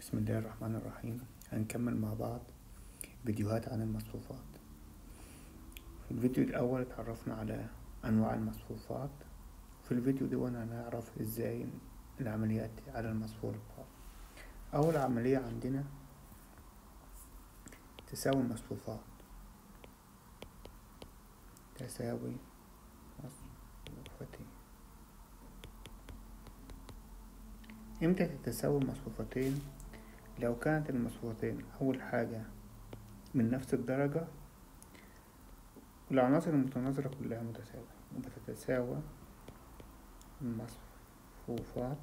بسم الله الرحمن الرحيم هنكمل مع بعض فيديوهات عن المصفوفات في الفيديو الأول اتعرفنا على أنواع المصفوفات في الفيديو ده هنعرف ازاي العمليات على المصفوفات أول عملية عندنا تساوي المصفوفات تساوي مصفوفتين امتى تتساوي المصفوفتين لو كانت المصفوفتين أول حاجة من نفس الدرجة والعناصر المتناظرة كلها متساوية يبقى تتساوى المصفوفات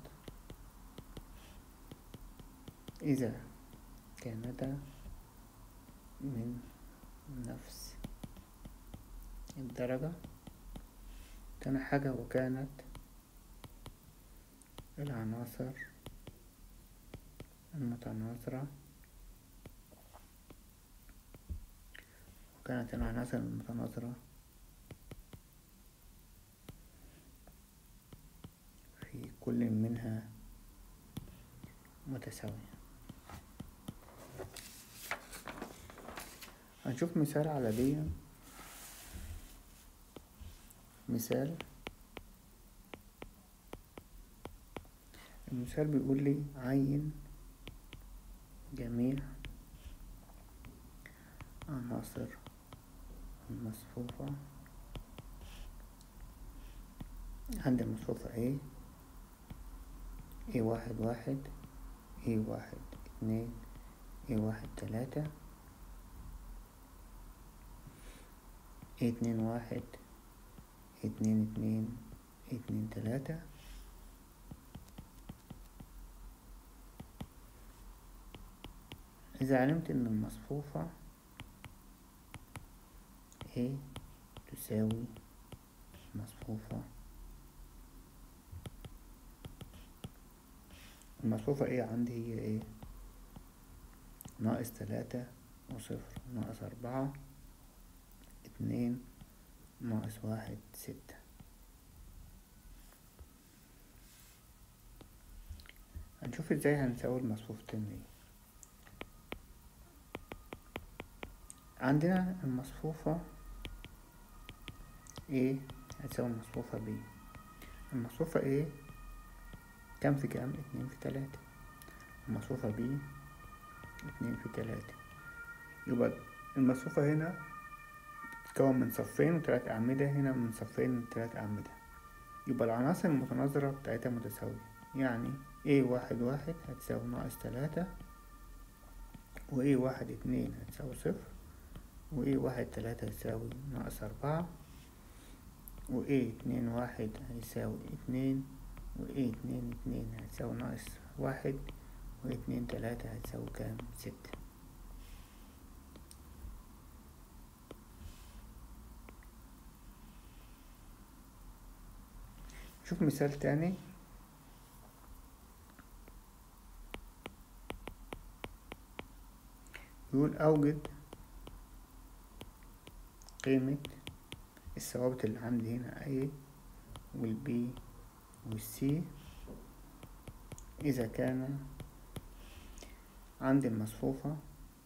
إذا كانتا من نفس الدرجة تاني حاجة وكانت العناصر المتناظرة وكانت العناصر المتناظرة في كل منها متساوية هنشوف مثال على دي مثال المثال بيقول لي عين جميع عناصر المصفوفة عندي المصفوفة A A واحد واحد A واحد اتنين A واحد تلاتة A اتنين واحد A اتنين اتنين A اتنين تلاتة إذا علمت إن المصفوفة A تساوي مصفوفة المصفوفة A عندي هي ايه ناقص تلاتة وصفر ناقص أربعة اتنين ناقص واحد ستة هنشوف ازاي هنساوي المصفوفتين دي عندنا المصفوفة A هتساوي المصفوفة B المصفوفة A كام في كام اتنين في تلاتة المصفوفة B اتنين في تلاتة يبقى المصفوفة هنا تتكون من صفين وتلات أعمدة هنا من صفين وتلات أعمدة يبقى العناصر المتناظرة بتاعتها متساوية يعني A واحد واحد هتساوي ناقص تلاتة و A واحد اتنين هتساوي صفر و A واحد تلاتة هتساوي ناقص أربعة و A اتنين واحد هيساوي اتنين و A اتنين اتنين هتساوي ناقص واحد و اتنين تلاتة هتساوي كام ستة شوف مثال تاني يقول أوجد قيمة الثوابت اللي عندي هنا A والبي والسي إذا كان عندي المصفوفة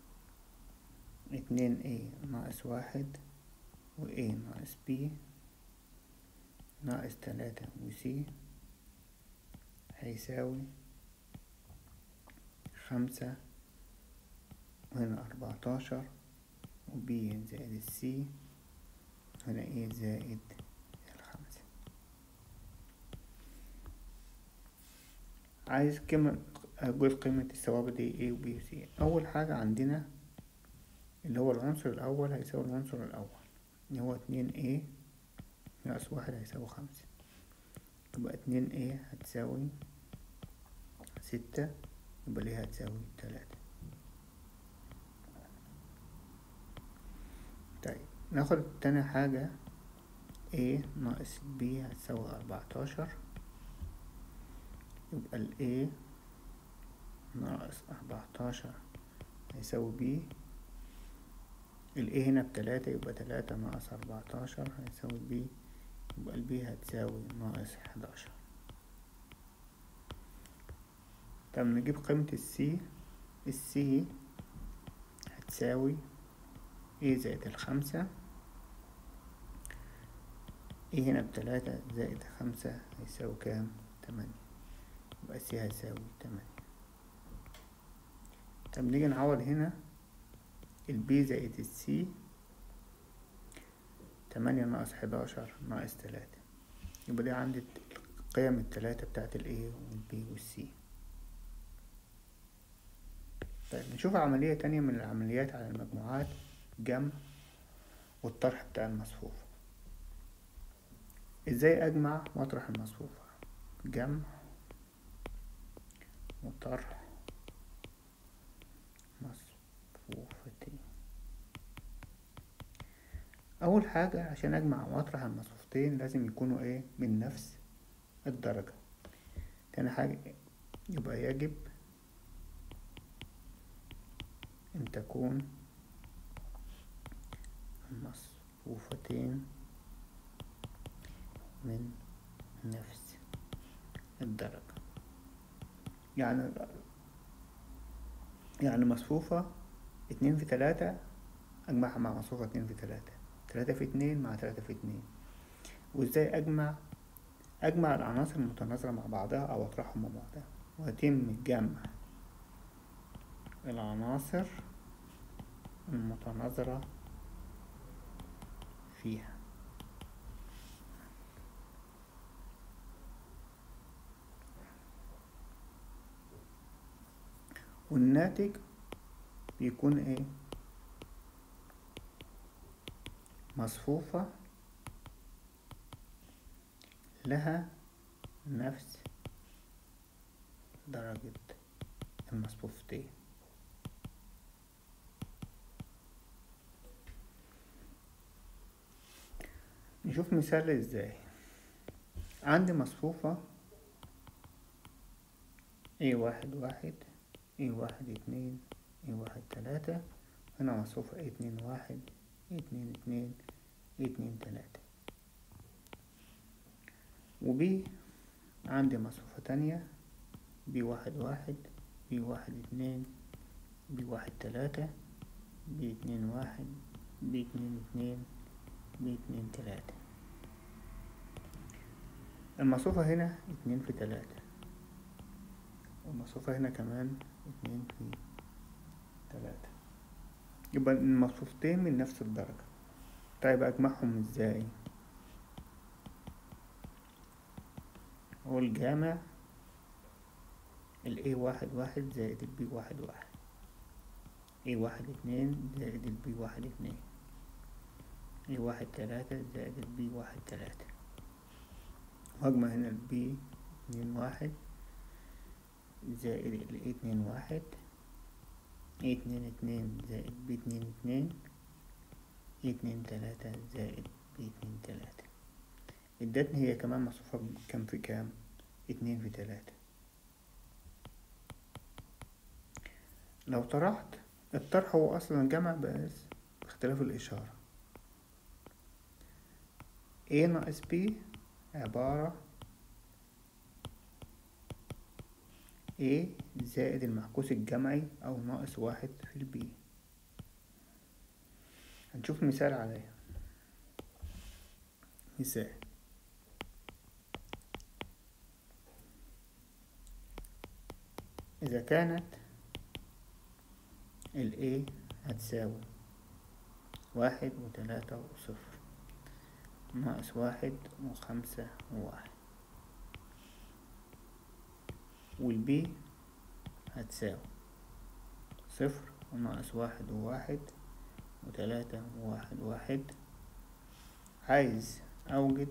اتنين A ناقص واحد و A ناقص B ناقص تلاتة و C هيساوي خمسة وهنا أربعتاشر و B زائد السي هنا A زائد الخمسة عايز كم أقول قيمة الثوابت دي A و B و C أول حاجة عندنا اللي هو العنصر الأول هيساوي العنصر الأول اللي هو اتنين A ناقص واحد هيساوي خمسة يبقى اتنين A هتساوي ستة يبقى ليه هتساوي تلاتة طيب ناخد تاني حاجة A ناقص B هتساوي أربعتاشر يبقى ال A ناقص أربعتاشر هيساوي B ال A هنا بتلاتة يبقى تلاتة ناقص أربعتاشر هيساوي B يبقى ال B هتساوي ناقص حداشر طب نجيب قيمة السي السي هتساوي ايه زائد الخمسة ايه هنا بتلاتة زائد خمسة هيساوي كام تمانية يبقى سي هيساوي تمانية طب نيجي نعوض هنا البي زائد السي تمانية ناقص حداشر ناقص تلاتة يبقى دي عندي القيم التلاتة بتاعت الايه والبي والسي طيب نشوف عملية تانية من العمليات على المجموعات جمع والطرح بتاع المصفوفة ازاي اجمع واطرح المصفوفة جمع وطرح مصفوفتين اول حاجة عشان اجمع واطرح المصفوفتين لازم يكونوا ايه من نفس الدرجة تاني حاجة يبقى يجب أن تكون المصفوفتين من نفس الدرجة يعني يعني مصفوفة اتنين في تلاتة أجمعها مع مصفوفة اتنين في تلاتة تلاتة في اتنين مع تلاتة في اتنين وازاي أجمع أجمع العناصر المتناظرة مع بعضها أو أطرحهم مع بعضها ويتم جمع العناصر المتناظرة فيها والناتج بيكون ايه مصفوفة لها نفس درجة المصفوفتين نشوف مثال ازاي عندي مصفوفة ايه واحد واحد ايه واحد اتنين ايه واحد تلاتة هنا مصفوفة ايه اتنين واحد ايه اتنين اتنين ايه اتنين تلاتة وبي عندي مصفوفة تانية بي واحد واحد بي واحد اتنين بي واحد تلاتة بي اتنين واحد بي اتنين اتنين بي اتنين تلاتة المصفوفة هنا اتنين في تلاتة والمصفوفة هنا كمان اتنين في تلاتة يبقى المصفوفتين من نفس الدرجة طيب أجمعهم ازاي هو الجامع ال A واحد واحد زائد ال B واحد واحد A واحد اتنين زائد ال B واحد اتنين A واحد تلاتة زائد ال B واحد تلاتة وأجمع هنا ال B اتنين واحد زائد ال A اتنين واحد A اتنين اتنين زائد B اتنين اتنين A اتنين تلاتة زائد B اتنين تلاتة ادتني هي كمان مصفوفة كام في كام اتنين في تلاتة لو طرحت الطرح هو اصلا جمع بس باختلاف الاشارة A ناقص B عبارة A زائد المعكوس الجمعي او ناقص واحد في البي هنشوف مثال عليها مثال إذا كانت ال A هتساوي واحد وتلاتة وصفر ناقص واحد وخمسة وواحد وال B هتساوي صفر وناقص واحد وواحد وتلاتة وواحد واحد عايز أوجد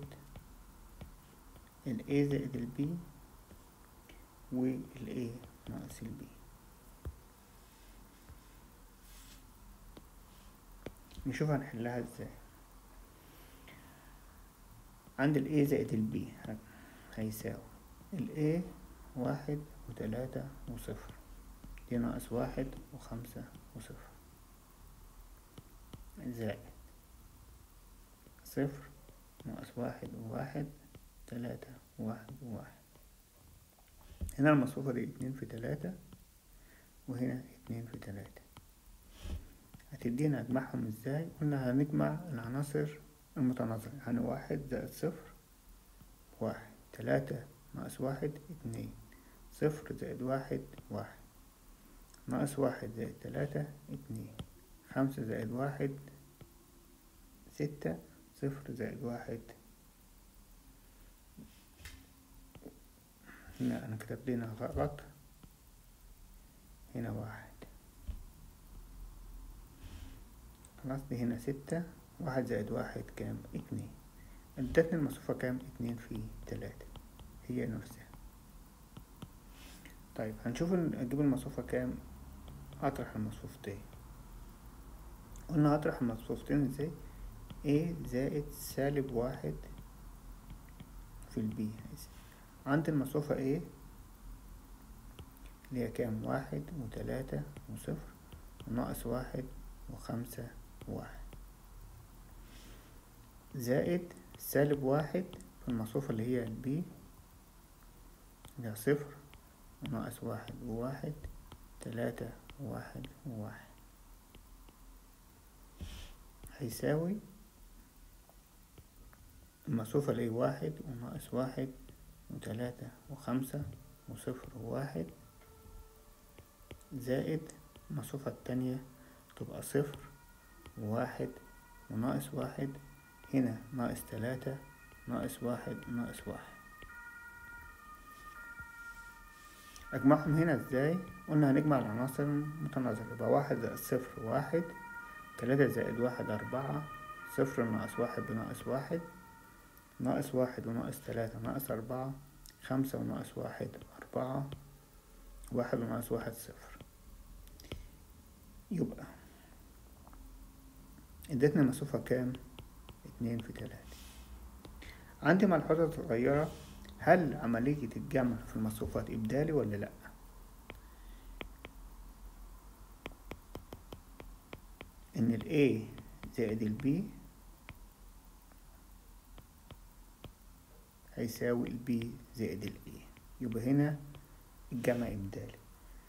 ال A زائد ال B وال A ناقص ال B نشوف هنحلها ازاي عند ال A زائد ال B هيساوي ال A واحد وتلاتة وصفر دي ناقص واحد وخمسة وصفر زائد صفر ناقص واحد وواحد تلاتة واحد وواحد هنا المصفوفة دي اتنين في تلاتة وهنا اتنين في تلاتة هتدينا اجمعهم ازاي قلنا هنجمع العناصر المتناظرة يعني واحد زائد صفر واحد تلاتة ناقص واحد اتنين صفر زائد واحد واحد ناقص واحد زائد تلاتة اتنين خمسة زائد واحد ستة صفر زائد واحد هنا أنا كتبت هنا غلط هنا واحد خلاص دي هنا ستة واحد زائد واحد كام اتنين ادتني المصفوفة كام اتنين في تلاتة هي نفسها طيب هنشوف اجيب المصفوفة كام اطرح المصفوفتين قلنا اطرح المصفوفتين ازاي a زائد سالب واحد في البي عندي المصفوفة a اللي هي كام واحد وتلاتة وصفر وناقص واحد وخمسة واحد زائد سالب واحد في المصفوفة اللي هي البي اللي هي صفر وناقص واحد وواحد تلاتة واحد وواحد هيساوي المصفوفة اللي هي واحد وناقص واحد وتلاتة وخمسة وصفر وواحد زائد المصفوفة التانية تبقى صفر وواحد وناقص واحد هنا ناقص تلاتة ناقص واحد ناقص واحد أجمعهم هنا ازاي؟ قلنا هنجمع العناصر المتناظرة يبقى واحد زائد صفر واحد تلاتة زائد واحد أربعة صفر ناقص واحد بناقص واحد ناقص واحد وناقص تلاتة ناقص أربعة خمسة وناقص واحد أربعة واحد وناقص واحد صفر يبقى ادتنا المصفوفة كام؟ اتنين في تلاتة عندي ملحوظة صغيرة هل عملية الجمع في المصفوفات إبدالي ولا لأ؟ إن ال A زائد ال B هيساوي ال B زائد ال A يبقى هنا الجمع إبدالي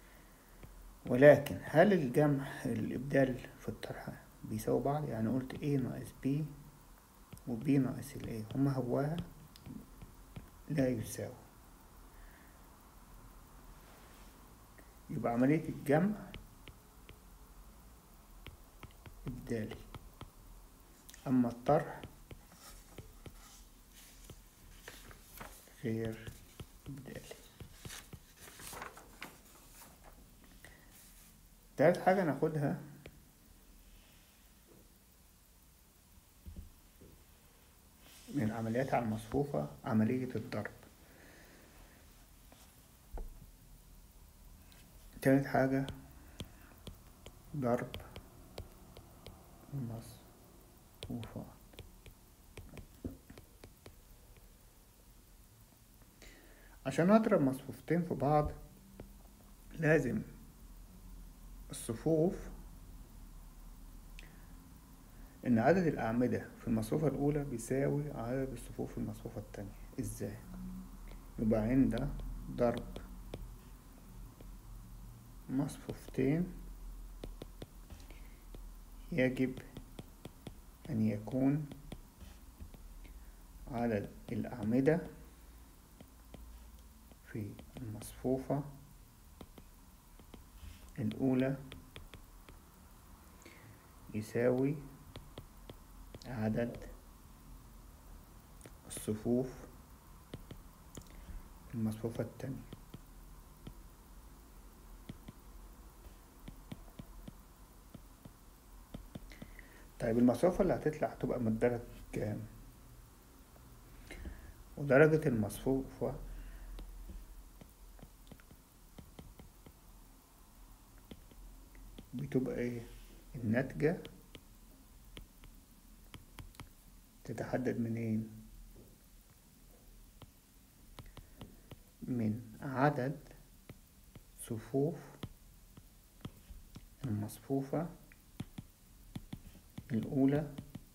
ولكن هل الجمع الإبدال في الطرح بيساوي بعض يعني قلت A ناقص B و B ناقص ال A هما هواها لا يساوي يبقى عملية الجمع إبدالي أما الطرح غير إبدالي تالت حاجة ناخدها من العمليات على المصفوفة عملية الضرب تالت حاجة ضرب المصفوفات عشان أضرب مصفوفتين في بعض لازم الصفوف إن عدد الأعمدة في المصفوفة الأولى بيساوي عدد الصفوف في المصفوفة التانية إزاي؟ يبقى عند ضرب مصفوفتين يجب أن يكون عدد الأعمدة في المصفوفة الأولى يساوي عدد الصفوف في المصفوفة التانية طيب المصفوفة اللي هتطلع هتبقى من درجة كام؟ ودرجة المصفوفة بتبقى ايه؟ الناتجة تتحدد منين؟ من عدد صفوف المصفوفة الأولى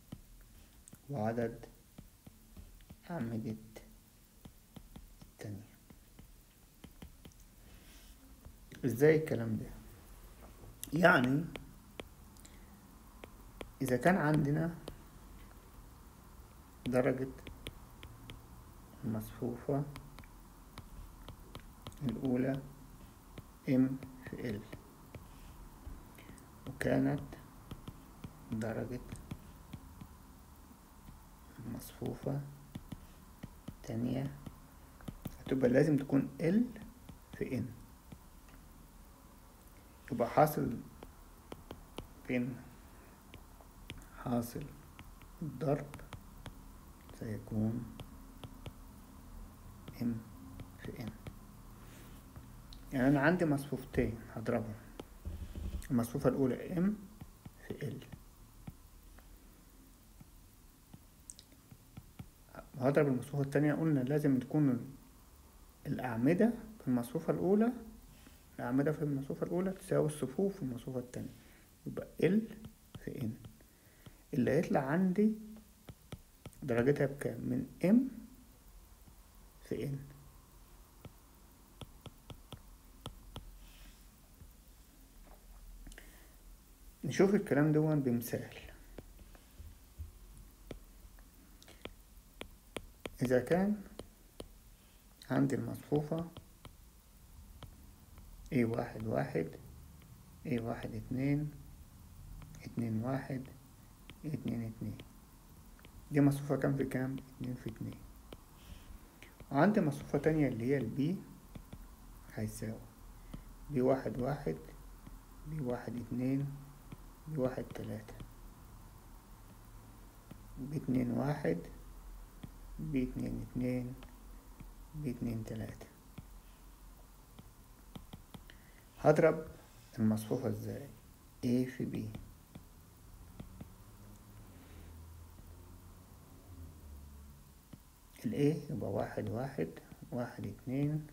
وعدد أعمدة التانية ازاي الكلام ده؟ يعني إذا كان عندنا درجة المصفوفة الأولى M في L وكانت درجة المصفوفة التانية هتبقى لازم تكون L في N يبقى حاصل بين حاصل الضرب سيكون M في N يعني أنا عندي مصفوفتين هضربهم المصفوفة الأولى M في L وهضرب المصفوفة التانية قلنا لازم تكون الأعمدة في المصفوفة الأولى الأعمدة في المصفوفة الأولى تساوي الصفوف في المصفوفة التانية يبقى L في N اللي هيطلع عندي درجتها بكام من M في N نشوف الكلام دون بمثال إذا كان عندي المصفوفة A واحد واحد A واحد اتنين اتنين واحد اتنين اتنين دي مصفوفة كام في كام اتنين في اتنين وعندي مصفوفة تانية اللي هي البي هيساوي بي واحد واحد بي واحد اتنين بي واحد تلاتة بي اتنين واحد بي اتنين اتنين بي اتنين تلاتة هضرب المصفوفة ازاي A في B ال A يبقى واحد واحد واحد اتنين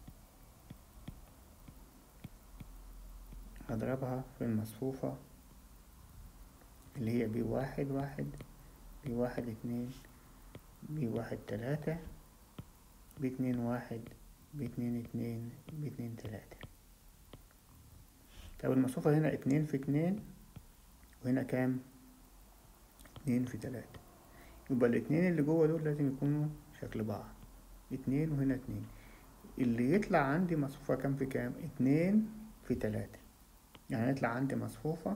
هضربها في المصفوفة اللي هي بي واحد واحد بي واحد اتنين بي واحد تلاتة بي اتنين واحد بي اتنين اتنين بي اتنين تلاتة طب المصفوفة هنا اتنين في اتنين وهنا كام اتنين في تلاتة يبقى الاتنين اللي جوه دول لازم يكونوا شكل بعض اتنين وهنا اتنين اللي يطلع عندي مصفوفة كام في كام اتنين في تلاتة يعني يطلع عندي مصفوفة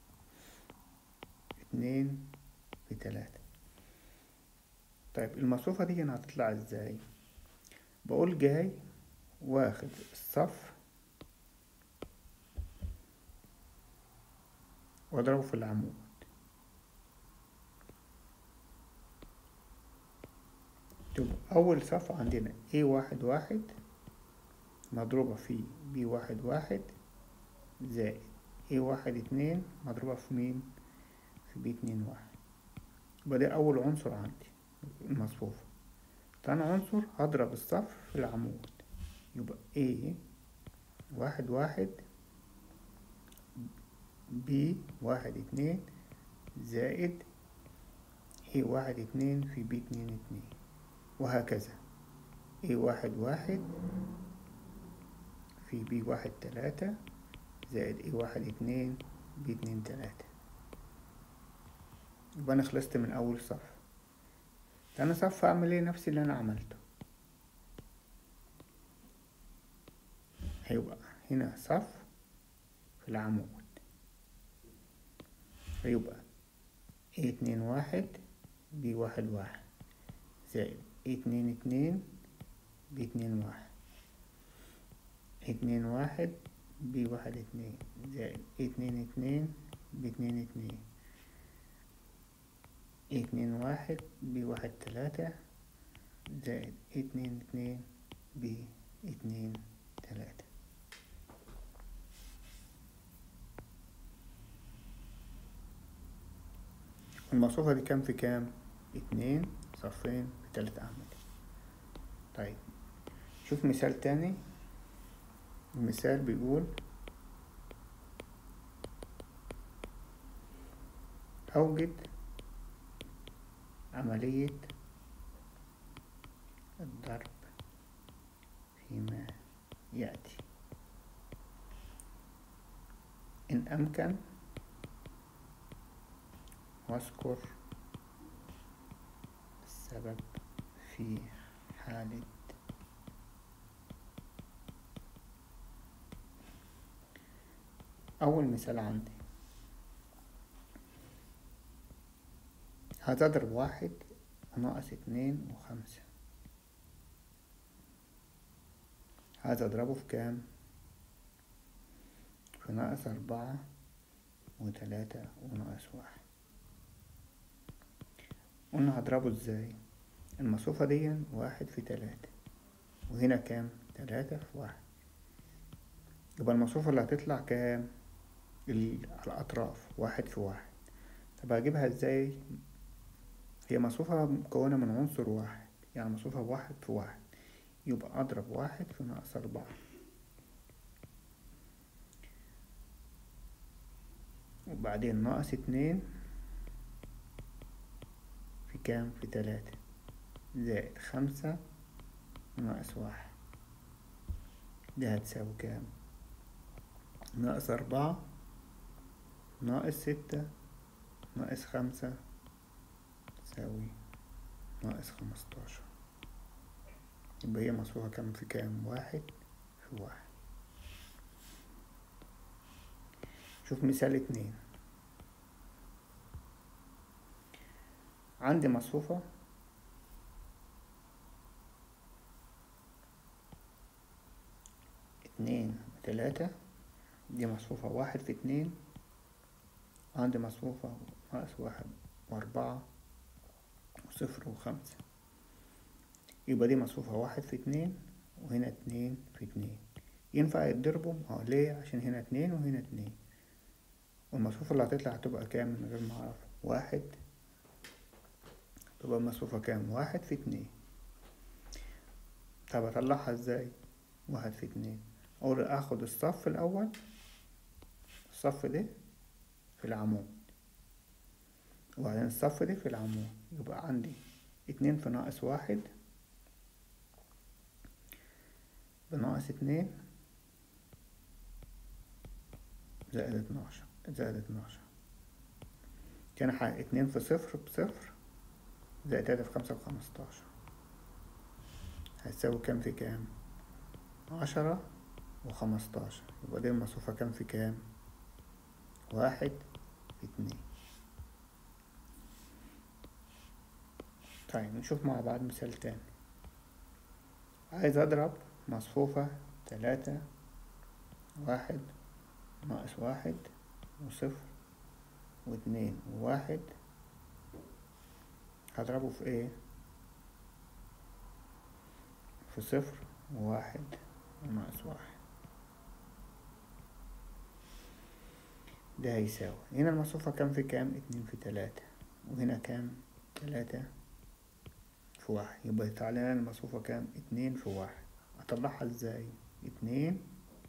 اتنين في تلاتة طيب المصفوفة دي هنا هتطلع ازاي بقول جاي واخد الصف واضربه في العمود تبقى أول صف عندنا A واحد واحد مضروبة في B واحد واحد زائد A واحد اتنين مضروبة في مين في B اتنين واحد يبقى ده أول عنصر عندي المصفوفة تاني عنصر هضرب الصف في العمود يبقى A واحد واحد B واحد اتنين زائد A واحد اتنين في B اتنين اتنين وهكذا A واحد واحد في B واحد تلاتة زائد A واحد اتنين B اتنين تلاتة يبقى أنا خلصت من أول صف تاني صف أعمل إيه نفس اللي أنا عملته هيبقى هنا صف في العمود هيبقى A اتنين واحد B واحد واحد زائد اتنين اتنين بي اتنين واحد اتنين واحد بي واحد اتنين زائد اتنين اتنين بي اتنين اتنين اتنين واحد بي واحد تلاتة زائد اتنين اتنين بي اتنين تلاتة المصفوفة دي كام في كام؟ اتنين صفين في تلات أعمدة طيب شوف مثال تاني المثال بيقول أوجد عملية الضرب فيما يأتي إن أمكن واذكر السبب في حالة أول مثال عندي هتضرب واحد وناقص اتنين وخمسة هذا اضربه في كام في ناقص أربعة وتلاتة وناقص واحد قلنا هضربه ازاي المصفوفة دي واحد في تلاتة وهنا كام تلاتة في واحد يبقى المصفوفة اللي هتطلع كام الأطراف واحد في واحد طب هجيبها ازاي هي مصفوفة مكونة من عنصر واحد يعني مصفوفة واحد في واحد يبقى أضرب واحد في ناقص أربعة وبعدين ناقص اتنين في كام في تلاتة زائد خمسة ناقص واحد ده هتساوي كام ناقص أربعة ناقص ستة ناقص خمسة تساوي ناقص خمستاشر يبقى هي مصفوفة كام في كام واحد في واحد شوف مثال اتنين عندي مصفوفة اتنين وتلاتة دي مصفوفة واحد في اتنين عندي مصفوفة ناقص واحد وأربعة وصفر وخمسة يبقى دي مصفوفة واحد في اتنين وهنا اتنين في اتنين ينفع يتضربوا اه ليه عشان هنا اتنين وهنا اتنين والمصفوفة اللي هتطلع هتبقى كام من غير ما اعرف واحد تبقى المصفوفة كام واحد في اتنين طب اطلعها ازاي واحد في اتنين اقول اخد الصف الاول الصف ده في العمود وبعدين الصف ده في العمود يبقى عندي اتنين في ناقص واحد بناقص اتنين زائد اتناشر زائد اتناشر تاني حاجة اتنين في صفر بصفر زائد تلاتة في خمسة بخمستاشر هتساوي كام في كام عشرة وخمستاشر يبقى دي المصفوفة كام في كام واحد في اتنين طيب نشوف مع بعض مثال تاني عايز اضرب مصفوفة تلاتة واحد ناقص واحد وصفر واتنين وواحد هضربه في ايه في صفر وواحد وناقص واحد ده هيساوي هنا المصفوفة كام في كام اتنين في تلاتة وهنا كام تلاتة في واحد يبقى يطلع لنا المصفوفة كام اتنين في واحد اطلعها ازاي اتنين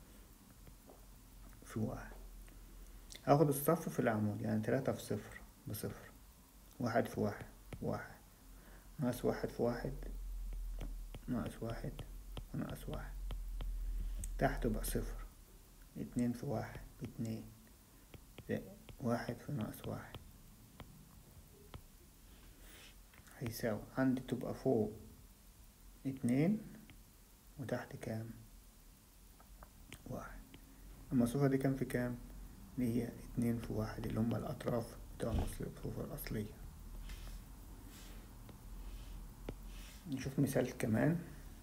في واحد هاخد الصف في العمود يعني تلاتة في صفر بصفر واحد في واحد واحد ناقص واحد في واحد ناقص واحد وناقص واحد تحت بقى صفر اتنين في واحد باتنين واحد في ناقص واحد هيساوي عندي تبقى فوق اتنين وتحت كام واحد المصفوفة دي كام في كام اللي هي اتنين في واحد اللي هما الأطراف بتوع المصفوفة الأصلية نشوف مثال كمان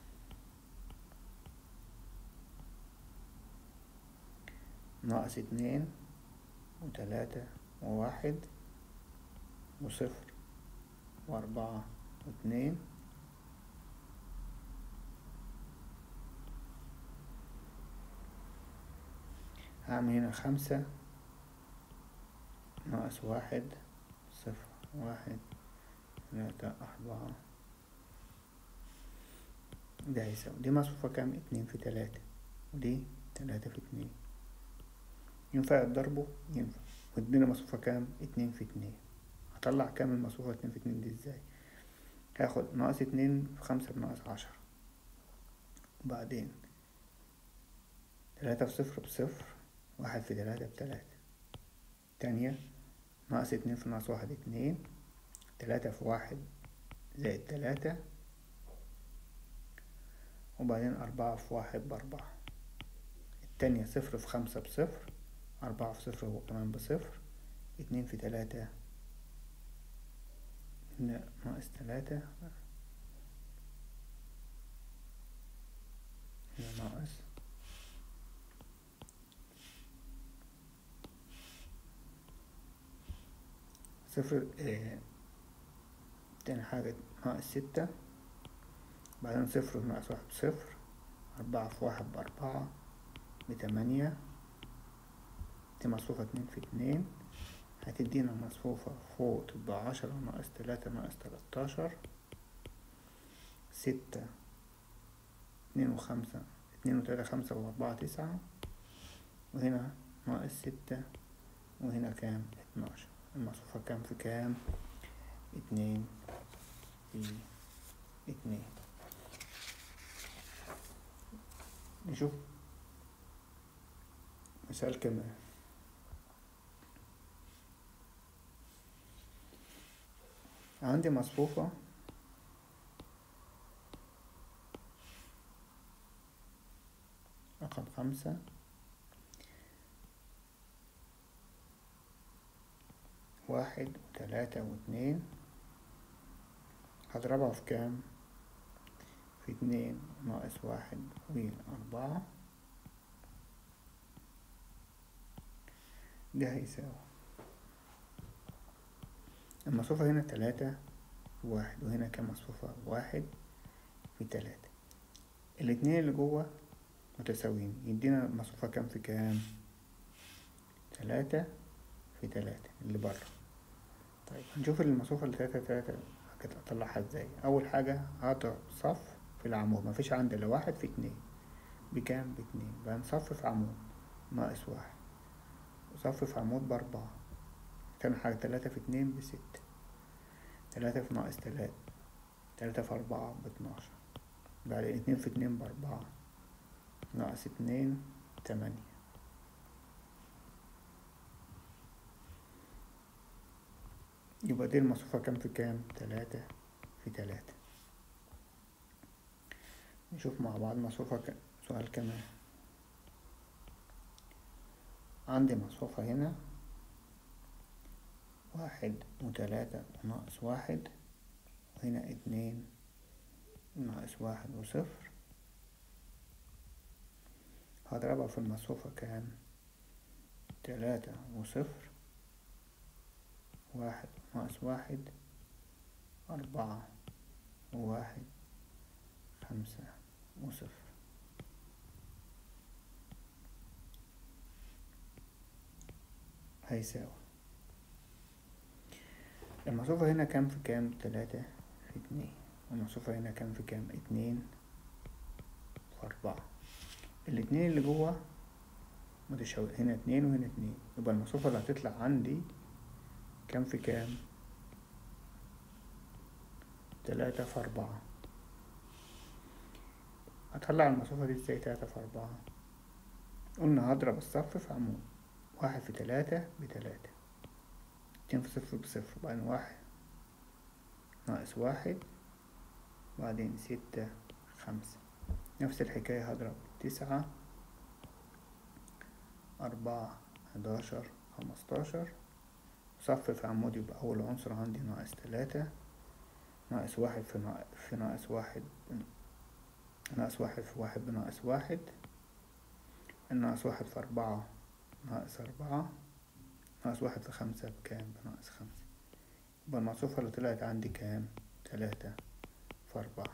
ناقص اتنين وتلاتة وواحد وصفر وأربعة واتنين هعمل هنا خمسة ناقص واحد صفر واحد تلاتة أربعة ده هيساوي دي مصفوفة كام اتنين في تلاتة ودي تلاتة في اتنين ينفع يتضربوا ينفع وادينا مصفوفة كام اتنين في اتنين هطلع كام المصفوفة اتنين في اتنين دي ازاي هاخد ناقص اتنين في خمسة بناقص عشرة وبعدين تلاتة في صفر بصفر واحد في تلاتة بتلاتة تانية ناقص اتنين في ناقص واحد اتنين تلاتة في واحد زائد تلاتة وبعدين أربعة في واحد بأربعة التانية صفر في خمسة بصفر أربعة في صفر هو كمان بصفر اتنين في تلاتة لا ناقص تلاتة هنا ناقص صفر اه تاني حاجة ناقص ستة بعدين صفر ناقص واحد صفر أربعة في واحد بأربعة بتمانية دي مصفوفة اتنين في اتنين هتدينا مصفوفة فوق تبقى عشرة ناقص تلاتة ناقص تلاتاشر ستة اتنين وخمسة اتنين وتلاتة خمسة وأربعة تسعة وهنا ناقص ستة وهنا كام اتناشر المصفوفة كام في كام اتنين في اتنين نشوف مثال كمان عندي مصفوفة رقم خمسة واحد وتلاتة واتنين هضربها في كام في اتنين ناقص واحد وأربعة ده هيساوي المصفوفة هنا تلاتة في واحد وهنا كام مصفوفة واحد في تلاتة الاتنين اللي جوه متساويين يدينا المصفوفة كام في كام تلاتة في تلاتة اللي بره طيب هنشوف المصفوفة اللي تلاتة تلاتة هطلعها ازاي أول حاجة هضرب صف في العمود مفيش عندي إلا واحد في اتنين بكام باتنين بنصفف عمود ناقص واحد وصفف عمود بأربعة تاني حاجة تلاتة في اتنين بستة تلاتة في ناقص تلاتة تلاتة في أربعة باتناشر بعدين اتنين في اتنين بأربعة ناقص اتنين تمانية يبقى دي المصفوفة كام في كام تلاتة في تلاتة نشوف مع بعض مصفوفة ك... سؤال كمان عندي مصفوفة هنا واحد وتلاتة وناقص واحد وهنا اتنين ناقص واحد وصفر هضربها في المصفوفة كام تلاتة وصفر واحد ناقص واحد أربعة وواحد خمسة وصفر هيساوي المصفوفة هنا كام في كام تلاتة في اتنين والمصفوفة هنا كام في كام اتنين في أربعة الاتنين اللي جوه متشابه هنا اتنين وهنا اتنين يبقى المصفوفة اللي هتطلع عندي كام في كام تلاتة في أربعة هطلع المصفوفة دي ازاي تلاتة في أربعة قلنا هضرب الصف في عمود واحد في تلاتة بتلاتة اتنين في صفر بصفر بعدين واحد ناقص واحد بعدين ستة خمسة نفس الحكاية هضرب تسعة أربعة حداشر خمستاشر صفف عمود يبقى أول عنصر عندي ناقص تلاتة ناقص واحد في ناقص, في ناقص واحد ناقص واحد في واحد بناقص واحد الناقص واحد في أربعة ناقص أربعة ناقص واحد في خمسة بكام بناقص خمسة يبقى المصفوفة اللي طلعت عندي كام تلاتة في أربعة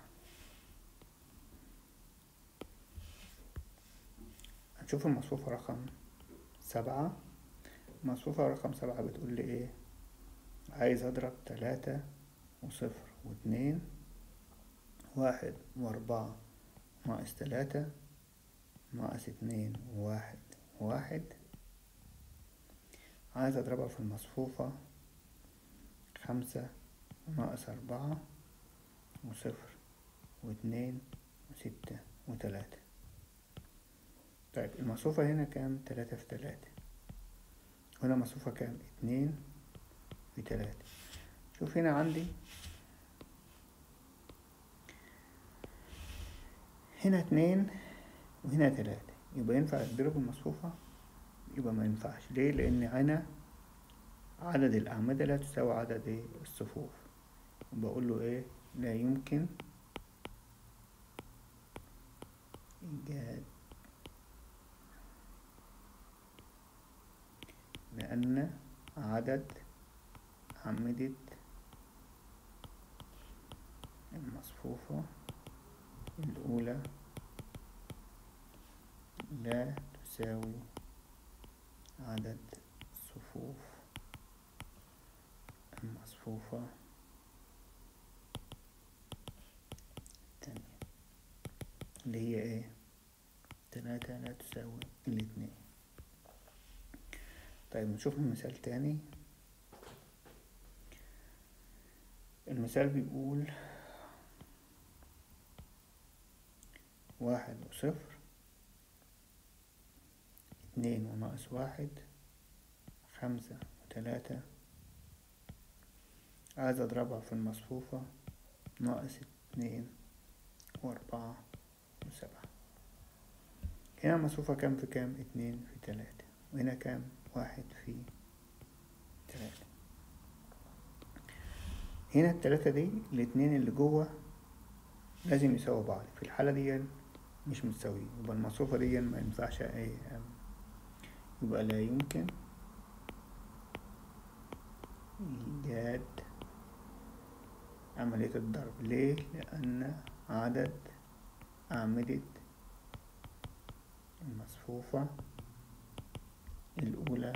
هنشوف المصفوفة رقم سبعة المصفوفة رقم سبعة بتقول لي ايه عايز اضرب تلاتة وصفر واتنين واحد واربعة ناقص تلاتة ناقص اتنين وواحد واحد عايز اضربها في المصفوفة خمسة ناقص أربعة وصفر واتنين وستة وتلاتة طيب المصفوفة هنا كام تلاتة في تلاتة هنا مصفوفة كام اتنين في تلاتة شوف هنا عندي هنا اتنين وهنا تلاتة يبقى ينفع اضرب المصفوفة يبقى ما ينفعش ليه لان هنا عدد الأعمدة لا تساوي عدد ايه الصفوف بقول له ايه لا يمكن إيجاد لأن عدد أعمدة المصفوفة الأولى لا تساوي عدد الصفوف المصفوفة التانية اللي هي ايه تلاتة لا تساوي الاتنين طيب نشوف مثال تاني المثال بيقول واحد وصفر اتنين وناقص واحد خمسة وتلاتة عايز اضربها في المصفوفة ناقص اتنين واربعة وسبعة هنا المصفوفة كام في كام اتنين في تلاتة وهنا كام واحد في تلاتة هنا التلاتة دي الاتنين اللي جوه لازم يساووا بعض في الحالة دي مش متساويين يبقى المصفوفة دي ما ينفعش ايه يبقى لا يمكن إيجاد عملية الضرب ليه؟ لأن عدد أعمدة المصفوفة الأولى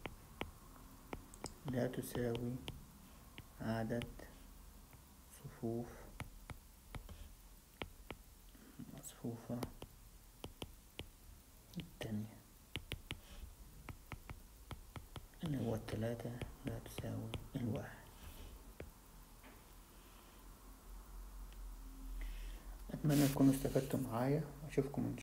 لا تساوي عدد صفوف المصفوفة التانية اللي هو التلاتة لا تساوي الواحد أتمنى تكونوا استفدتوا معايا أشوفكم إن